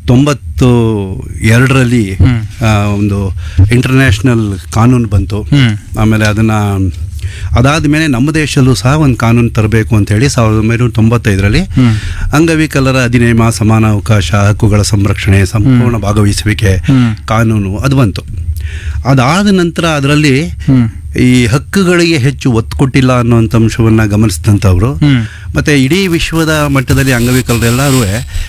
ತೊಂಬತ್ತು ಎರಡರಲ್ಲಿ ಹ್ಮ್. ಆ, ಒಂದು ಇಂಟರ್ನ್ಯಾಷನಲ್ ಕಾನೂನು ಬಂತು ಹ್ಮ್. ಆಮೇಲೆ ಅದನ್ನು ಅದಾದ ಮೇಲೆ ನಮ್ಮ ದೇಶದಲ್ಲೂ ಸಹ ಒಂದು ಕಾನೂನು ತರಬೇಕು ಅಂತೇಳಿ ಸಾವಿರದ ಒಂಬೈನೂರ ತೊಂಬತ್ತೈದರಲ್ಲಿ ಹ್ಮ್. ಅಂಗವಿಕಲರ ಅಧಿನಿಯಮ ಸಮಾನ ಅವಕಾಶ ಹಕ್ಕುಗಳ ಸಂರಕ್ಷಣೆ ಸಂಪೂರ್ಣ ಭಾಗವಹಿಸುವಿಕೆ ಹ್ಮ್. ಕಾನೂನು ಅದು ಬಂತು ಅದಾದ ನಂತರ ಅದರಲ್ಲಿ ಹ್ಮ್. ಈ ಹಕ್ಕುಗಳಿಗೆ ಹೆಚ್ಚು ಒತ್ತು ಕೊಟ್ಟಿಲ್ಲ ಅನ್ನುವಂಥ ಅಂಶವನ್ನು ಗಮನಿಸಿದಂಥವ್ರು ಹ್ಮ್. ಮತ್ತೆ ಇಡೀ ವಿಶ್ವದ ಮಟ್ಟದಲ್ಲಿ ಅಂಗವಿಕಲರೆಲ್ಲರೂ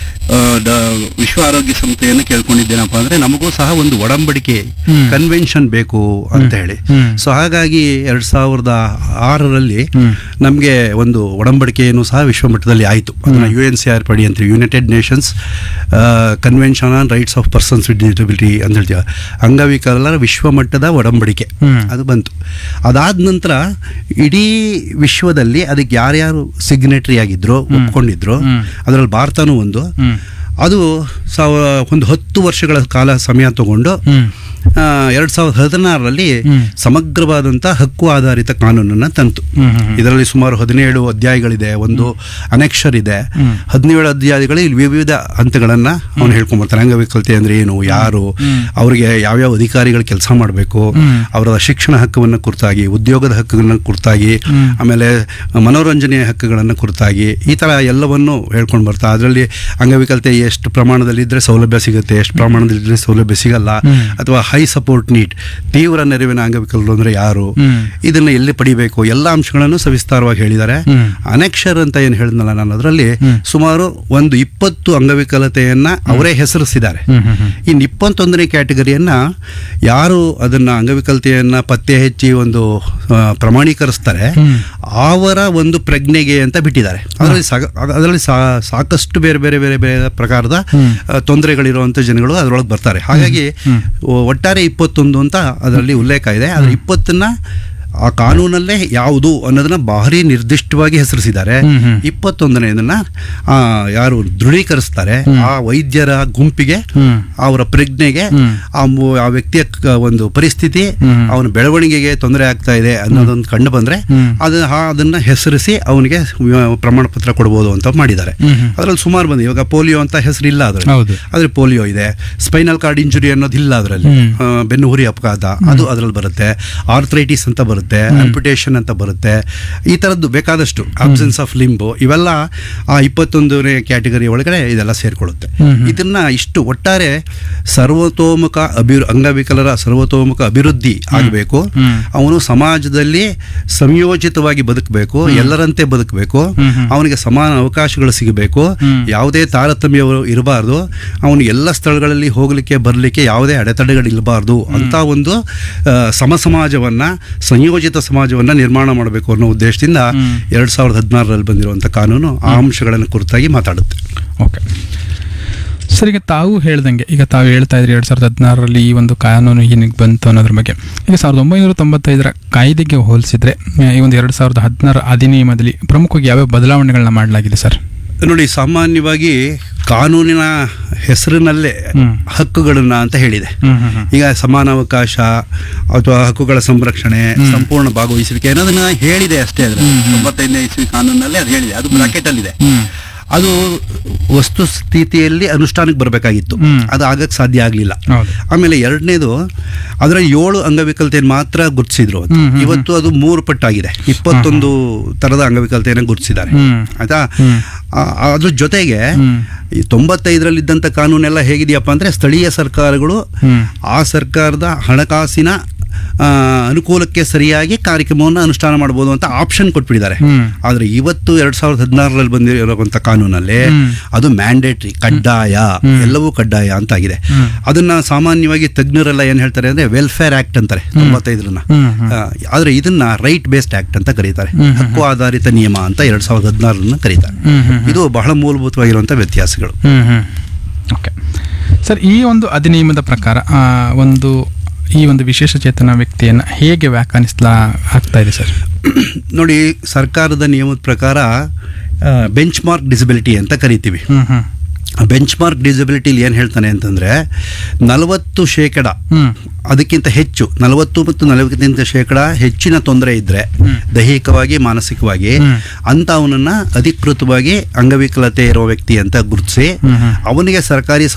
ವಿಶ್ವ ಆರೋಗ್ಯ ಸಂಸ್ಥೆಯನ್ನು ಕೇಳ್ಕೊಂಡಿದ್ದೇನಪ್ಪ ಅಂದ್ರೆ ನಮಗೂ ಸಹ ಒಂದು ಒಡಂಬಡಿಕೆ ಹ್ಮ್. ಕನ್ವೆನ್ಷನ್ ಬೇಕು ಅಂತ ಹೇಳಿ ಹ್ಮ್. ಸೊ ಹಾಗಾಗಿ ಎರಡ್ ಸಾವಿರದ ಆರರಲ್ಲಿ ಹ್ಮ್. ನಮಗೆ ಒಂದು ಒಡಂಬಡಿಕೆಯನ್ನು ಸಹ ವಿಶ್ವ ಮಟ್ಟದಲ್ಲಿ ಆಯಿತು ಅದನ್ನ U N C R P D ಅಂತೀವಿ United Nations Convention on Rights of Persons with Disability ಅಂತ ಹೇಳ್ತೀವಿ ಅಂಗವಿಕಲರ ವಿಶ್ವ ಮಟ್ಟದ ಒಡಂಬಡಿಕೆ ಹ್ಮ್. ಅದು ಬಂತು ಅದಾದ ನಂತರ ಇಡೀ ವಿಶ್ವದಲ್ಲಿ ಅದಕ್ಕೆ ಯಾರ್ಯಾರು ಸಿಗ್ನೇಟರಿ ಆಗಿದ್ರು ಒಪ್ಕೊಂಡಿದ್ರು ಹ್ಮ್. ಅದರಲ್ಲಿ ಭಾರತನೂ ಒಂದು ಹ್ಮ್. ಅದು ಸಾವ ಒಂದು ಹತ್ತು ವರ್ಷಗಳ ಕಾಲ ಸಮಯ ತಗೊಂಡು ಹ್ಮ್. ಎರಡು ಸಾವಿರದ ಹದಿನಾರರಲ್ಲಿ ಹ್ಮ್. ಸಮಗ್ರವಾದಂಥ ಹಕ್ಕು ಆಧಾರಿತ ಕಾನೂನನ್ನು ತಂತು ಹ್ಮ್. ಹ್ಮ್. ಇದರಲ್ಲಿ ಸುಮಾರು ಹದಿನೇಳು ಅಧ್ಯಾಯಗಳಿದೆ ಒಂದು ಅನೆಕ್ಷರ್ ಇದೆ ಹ್ಮ್. ಹದಿನೇಳು ಅಧ್ಯಾಯಗಳಲ್ಲಿ ವಿವಿಧ ಹಂತಗಳನ್ನು ಅವನು ಹೇಳ್ಕೊಂಬರ್ತಾನೆ ಅಂಗವಿಕಲತೆ ಅಂದ್ರೆ ಏನು ಯಾರು ಹ್ಮ್. ಅವರಿಗೆ ಯಾವ್ಯಾವ ಅಧಿಕಾರಿಗಳು ಕೆಲಸ ಮಾಡಬೇಕು ಹ್ಮ್. ಅವರ ಶಿಕ್ಷಣ ಹಕ್ಕುವನ್ನು ಕುರಿತಾಗಿ ಉದ್ಯೋಗದ ಹಕ್ಕುಗಳನ್ನು ಕುರಿತಾಗಿ ಹ್ಮ್. ಆಮೇಲೆ ಮನೋರಂಜನೆಯ ಹಕ್ಕುಗಳನ್ನು ಕುರಿತಾಗಿ ಈ ಥರ ಎಲ್ಲವನ್ನು ಹೇಳ್ಕೊಂಡು ಬರ್ತಾ ಅದರಲ್ಲಿ ಅಂಗವಿಕಲತೆ ಎಷ್ಟು ಪ್ರಮಾಣದಲ್ಲಿ ಇದ್ರೆ ಸೌಲಭ್ಯ ಸಿಗುತ್ತೆ ಎಷ್ಟು ಪ್ರಮಾಣದಲ್ಲಿ ಇದ್ರೆ ಸೌಲಭ್ಯ ಸಿಗಲ್ಲ ಹ್ಮ್. ಅಥವಾ ಹೈ ಸಪೋರ್ಟ್ ನೀಡ್ ತೀವ್ರ ನೆರವಿನ ಅಂಗವಿಕಲರು ಅಂದ್ರೆ ಯಾರು ಹ್ಮ್. ಇದನ್ನ ಎಲ್ಲಿ ಪಡಿಬೇಕು ಎಲ್ಲ ಅಂಶಗಳನ್ನು ಸವಿಸ್ತಾರವಾಗಿ ಹೇಳಿದ್ದಾರೆ ಹ್ಮ್. ಅನೆಕ್ಷರ್ ಅಂತ ಏನು ಹೇಳಿದ್ನಲ್ಲ ನಾನು ಅದರಲ್ಲಿ ಹ್ಮ್. ಸುಮಾರು ಒಂದು ಇಪ್ಪತ್ತು ಅಂಗವಿಕಲತೆಯನ್ನ ಅವರೇ ಹೆಸರಿಸಿದ್ದಾರೆ ಹ್ಮ್. ಹ್ಮ್. ಹ್ಮ್. ಇನ್ನು ಇಪ್ಪತ್ತೊಂದನೇ ಕ್ಯಾಟಗರಿಯನ್ನ ಯಾರು ಅದನ್ನ ಅಂಗವಿಕಲತೆಯನ್ನ ಪತ್ತೆ ಹಚ್ಚಿ ಒಂದು ಆ, ಪ್ರಮಾಣೀಕರಿಸ್ತಾರೆ ಹ್ಮ್. ಅವರ ಒಂದು ಪ್ರಜ್ಞೆಗೆ ಅಂತ ಬಿಟ್ಟಿದ್ದಾರೆ ಅದರಲ್ಲಿ ಸಾಕ- ಅದರಲ್ಲಿ ಸಾ- ಸಾಕಷ್ಟು ಬೇರೆ ಬೇರೆ ಬೇರೆ ಬೇರೆ ಪ್ರಕಾರದ ಹ್ಮ್. ಆ, ತೊಂದರೆಗಳಿರುವಂಥ ಜನಗಳು ಅದರೊಳಗೆ ಬರ್ತಾರೆ ಹಾಗಾಗಿ ಒ- ಒಟ್ಟಾರೆ ಇಪ್ಪತ್ತೊಂದು ಅಂತ ಅದರಲ್ಲಿ ಉಲ್ಲೇಖ ಇದೆ ಅದ್ರ ಇಪ್ಪತ್ತನ್ನ ಆ ಕಾನೂನಲ್ಲೇ ಯಾವುದು ಅನ್ನೋದನ್ನ ಭಾರಿ ನಿರ್ದಿಷ್ಟವಾಗಿ ಹೆಸರಿಸಿದ್ದಾರೆ ಹ್ಮ್, ಹ್ಮ್. ಇಪ್ಪತ್ತೊಂದನೇದನ್ನ ಆ, ಯಾರು ದೃಢೀಕರಿಸ್ತಾರೆ ಆ ವೈದ್ಯರ ಗುಂಪಿಗೆ ಹ್ಮ್. ಅವರ ಪ್ರಜ್ಞೆಗೆ ಹ್ಮ್. ಆ ಮು- ಆ ವ್ಯಕ್ತಿಯ ಕ- ಒಂದು ಪರಿಸ್ಥಿತಿ ಹ್ಮ್. ಅವನ ಬೆಳವಣಿಗೆಗೆ ತೊಂದರೆ ಆಗ್ತಾ ಇದೆ ಅನ್ನೋದೊಂದು ಕಂಡು ಬಂದ್ರೆ ಹ್ಮ್. ಅದು ಆ- ಅದನ್ನ ಹೆಸರಿಸಿ ಅವನಿಗೆ ಪ್ರಮಾಣ ಪತ್ರ ಕೊಡ್ಬೋದು ಅಂತ ಮಾಡಿದ್ದಾರೆ ಹ್ಮ್, ಹ್ಮ್. ಅದರಲ್ಲಿ ಸುಮಾರು ಬಂದಿದೆ ಇವಾಗ ಪೋಲಿಯೋ ಅಂತ ಹೆಸರಿಲ್ಲ ಅದ್ರಲ್ಲಿ ಹೌದು. ಆದ್ರೆ ಪೋಲಿಯೋ ಇದೆ ಸ್ಪೈನಲ್ ಕಾರ್ಡ್ ಇಂಜುರಿ ಅನ್ನೋದು ಇಲ್ಲ ಅದರಲ್ಲಿ ಹ್ಮ್. ಬೆನ್ನು ಹುರಿ ಅಪಘಾತ ಅದು ಅದರಲ್ಲಿ ಬರುತ್ತೆ ಆರ್ಥ್ರೈಟಿಸ್ ಅಂತ ಬರುತ್ತೆ ಆಂಪಿಟೇಷನ್ ಅಂತ ಬರುತ್ತೆ ಈ ಥರದ್ದು ಬೇಕಾದಷ್ಟು ಅಬ್ಸೆನ್ಸ್ ಆಫ್ ಲಿಂಬು ಇವೆಲ್ಲ ಆ ಇಪ್ಪತ್ತೊಂದನೇ ಕ್ಯಾಟಗರಿ ಒಳಗಡೆ ಇದೆಲ್ಲ ಸೇರ್ಕೊಳ್ಳುತ್ತೆ ಹ್ಮ್, ಹ್ಮ್. ಇದನ್ನ ಇಷ್ಟು ಒಟ್ಟಾರೆ ಸರ್ವತೋಮುಖ ಅಭಿವೃ ಅಂಗವಿಕಲರ ಸರ್ವತೋಮುಖ ಅಭಿವೃದ್ಧಿ ಆಗಬೇಕು ಹ್ಮ್. ಅವನು ಸಮಾಜದಲ್ಲಿ ಸಂಯೋಜಿತವಾಗಿ ಬದುಕಬೇಕು ಎಲ್ಲರಂತೆ ಬದುಕಬೇಕು ಹ್ಮ್, ಹ್ಮ್. ಅವನಿಗೆ ಸಮಾನ ಅವಕಾಶಗಳು ಸಿಗಬೇಕು ಹ್ಮ್. ಯಾವುದೇ ತಾರತಮ್ಯ ಇರಬಾರ್ದು ಅವನು ಎಲ್ಲ ಸ್ಥಳಗಳಲ್ಲಿ ಹೋಗಲಿಕ್ಕೆ ಬರಲಿಕ್ಕೆ ಯಾವುದೇ ಅಡೆತಡೆಗಳು ಇರಬಾರ್ದು ಅಂತ ಒಂದು ಆ, ಸಮ ಸಮಾಜವನ್ನ ಸಂಯೋಜಿತ ಸಮಾಜವನ್ನ ನಿರ್ಮಾಣ ಮಾಡಬೇಕು ಅನ್ನೋ ಉದ್ದೇಶದಿಂದ ಹ್ಮ್. ಎರಡ್ ಸಾವಿರದ ಹದಿನಾರರಲ್ಲಿ ಬಂದಿರುವಂಥ ಕಾನೂನು ಆ ಅಂಶಗಳನ್ನು ಕುರಿತಾಗಿ ಮಾತಾಡುತ್ತೆ ಓಕೆ ಸರ್ ಈಗ ತಾವು ಹೇಳ್ದಂಗೆ ಈಗ ತಾವು ಹೇಳ್ತಾ ಇದ್ರಿ ಎರಡ್ ಸಾವಿರದ ಹದಿನಾರರಲ್ಲಿ ಈ ಒಂದು ಕಾನೂನು ಏನಕ್ಕೆ ಬಂತು ಅನ್ನೋದ್ರ ಬಗ್ಗೆ ಈಗ ಸಾವಿರದ ಒಂಬೈನೂರ ತೊಂಬತ್ತೈದರ ಕಾಯ್ದೆಗೆ ಹೋಲಿಸಿದ್ರೆ ಆ, ಈ ಒಂದು ಎರಡ್ ಸಾವಿರದ ಹದಿನಾರ ಅಧಿನಿಯಮದಲ್ಲಿ ಪ್ರಮುಖವಾಗಿ ಯಾವ್ಯಾವ ಬದಲಾವಣೆಗಳನ್ನ ಮಾಡಲಾಗಿದೆ ಸರ್ ನೋಡಿ ಸಾಮಾನ್ಯವಾಗಿ ಕಾನೂನಿನ ಹೆಸರಿನಲ್ಲೇ ಹ್ಮ್. ಹಕ್ಕುಗಳನ್ನ ಅಂತ ಹೇಳಿದೆ ಹ್ಮ್ ಹ್ಮ್ ಹ್ಮ್. ಈಗ ಸಮಾನಾವಕಾಶ ಅಥವಾ ಹಕ್ಕುಗಳ ಸಂರಕ್ಷಣೆ ಸಂಪೂರ್ಣ ಭಾಗವಹಿಸುವಿಕೆ ಅನ್ನೋದನ್ನ ಹೇಳಿದೆ ಅಷ್ಟೇ ಅದ್ರ ತೊಂಬತ್ತೈದನೇ ಇಸ್ವಿ ಕಾನೂನಲ್ಲಿ ಅದು ಹೇಳಿದೆ ಅದು ಬ್ರಾಕೆಟ್ ಅಲ್ಲಿ ಇದೆ ಹ್ಮ್. ಅದು ವಸ್ತು ಸ್ಥಿತಿಯಲ್ಲಿ ಅನುಷ್ಠಾನಕ್ಕೆ ಬರಬೇಕಾಗಿತ್ತು ಹ್ಮ್. ಅದು ಆಗಕ್ಕೆ ಸಾಧ್ಯ ಆಗಲಿಲ್ಲ ಹೌದು ಆಮೇಲೆ ಎರಡನೇದು ಅದರ ಏಳು ಅಂಗವಿಕಲತೆಯನ್ನು ಮಾತ್ರ ಗುರುತಿಸಿದ್ರು ಅಂತ ಹ್ಮ್, ಹ್ಮ್, ಹ್ಮ್. ಇವತ್ತು ಅದು ಮೂರು ಪಟ್ಟಾಗಿದೆ ಇಪ್ಪತ್ತೊಂದು ತರದ ಅಂಗವಿಕಲತೆಯನ್ನು ಗುರುತಿಸಿದ್ದಾರೆ ಹ್ಮ್. ಆಯ್ತಾ ಹ್ಮ್. ಆ- ಅದ್ರ ಜೊತೆಗೆ ಹ್ಮ್. ಈ ತೊಂಬತ್ತೈದರಲ್ಲಿದ್ದಂಥ ಕಾನೂನೆಲ್ಲ ಹೇಗಿದೆಯಪ್ಪ ಅಂದ್ರೆ ಸ್ಥಳೀಯ ಸರ್ಕಾರಗಳು ಹ್ಮ್. ಆ ಸರ್ಕಾರದ ಹಣಕಾಸಿನ ಆ, ಅನುಕೂಲಕ್ಕೆ ಸರಿಯಾಗಿ ಕಾರ್ಯಕ್ರಮವನ್ನು ಅನುಷ್ಠಾನ ಮಾಡ್ಬೋದು ಅಂತ ಆಪ್ಷನ್ ಕೊಟ್ಬಿಟ್ಟಿದ್ದಾರೆ ಹ್ಮ್. ಆದ್ರೆ ಇವತ್ತು ಎರಡ್ ಸಾವಿರದ ಹದಿನಾರರಲ್ಲಿ ಬಂದಿರುವಂತ ಕಾನೂನಲ್ಲಿ ಹ್ಮ್. ಅದು ಮ್ಯಾಂಡೇಟ್ರಿ ಕಡ್ಡಾಯ ಎಲ್ಲವೂ ಕಡ್ಡಾಯ ಅಂತ ಆಗಿದೆ ಹ್ಮ್. ಅದನ್ನ ಸಾಮಾನ್ಯವಾಗಿ ತಜ್ಞರೆಲ್ಲ ಏನ್ ಹೇಳ್ತಾರೆ ಅಂದ್ರೆ ವೆಲ್ಫೇರ್ ಆಕ್ಟ್ ಅಂತಾರೆ ತೊಂಬತ್ತೈದರನ್ನ ಹ್ಮ್, ಹ್ಮ್. ಆ, ಆದ್ರೆ ಇದನ್ನ ರೈಟ್ ಬೇಸ್ಡ್ ಆಕ್ಟ್ ಅಂತ ಕರೀತಾರೆ ಹ್ಮ್, ಹ್ಮ್, ಹಕ್ಕು ಆಧಾರಿತ ನಿಯಮ ಅಂತ ಎರಡ್ ಸಾವಿರದ ಹದಿನಾರನ್ನ ಕರೀತಾರೆ ಹ್ಮ್, ಹ್ಮ್, ಹ್ಮ್. ಇದು ಬಹಳ ಮೂಲಭೂತವಾಗಿರುವಂತ ವ್ಯತ್ಯಾಸಗಳು ಹ್ಮ್ ಹ್ಮ್ ಓಕೆ ಸರ್ ಈ ಒಂದು ಅಧಿನಿಯಮದ ಪ್ರಕಾರ ಆ, ಒಂದು ಈ ಒಂದು ವಿಶೇಷ ಚೇತನ ವ್ಯಕ್ತಿಯನ್ನು ಹೇಗೆ ವ್ಯಾಖ್ಯಾನಿಸ್ಲಾ ಆಗ್ತಾ ಇದೆ ಸರ್ ನೋಡಿ ಸರ್ಕಾರದ ನಿಯಮದ ಪ್ರಕಾರ ಬೆಂಚ್ ಮಾರ್ಕ್ ಡಿಸಬಿಲಿಟಿ ಅಂತ ಕರಿತೀವಿ ಹ್ಮ್ ಹ್ಮ್ ಬೆಂಚ್ ಮಾರ್ಕ್ ಡಿಸಬಿಲಿಟಿಲಿ ಏನು ಹೇಳ್ತಾನೆ ಅಂತಂದ್ರೆ ನಲವತ್ತು ಶೇಕಡ ಹ್ಮ್ ಅದಕ್ಕಿಂತ ಹೆಚ್ಚು ನಲವತ್ತು ಮತ್ತು ನಲವತ್ತಕ್ಕಿಂತ ಶೇಕಡ ಹೆಚ್ಚಿನ ತೊಂದರೆ ಇದ್ರೆ ಹ್ಮ್. ದೈಹಿಕವಾಗಿ ಮಾನಸಿಕವಾಗಿ ಹ್ಮ್. ಅಂತ ಅವನನ್ನ ಅಧಿಕೃತವಾಗಿ ಅಂಗವಿಕಲತೆ ಇರೋ ವ್ಯಕ್ತಿ ಅಂತ ಗುರುತಿಸಿ ಹ್ಮ್ ಹ್ಮ್. ಅವನಿಗೆ ಸರ್ಕಾರಿ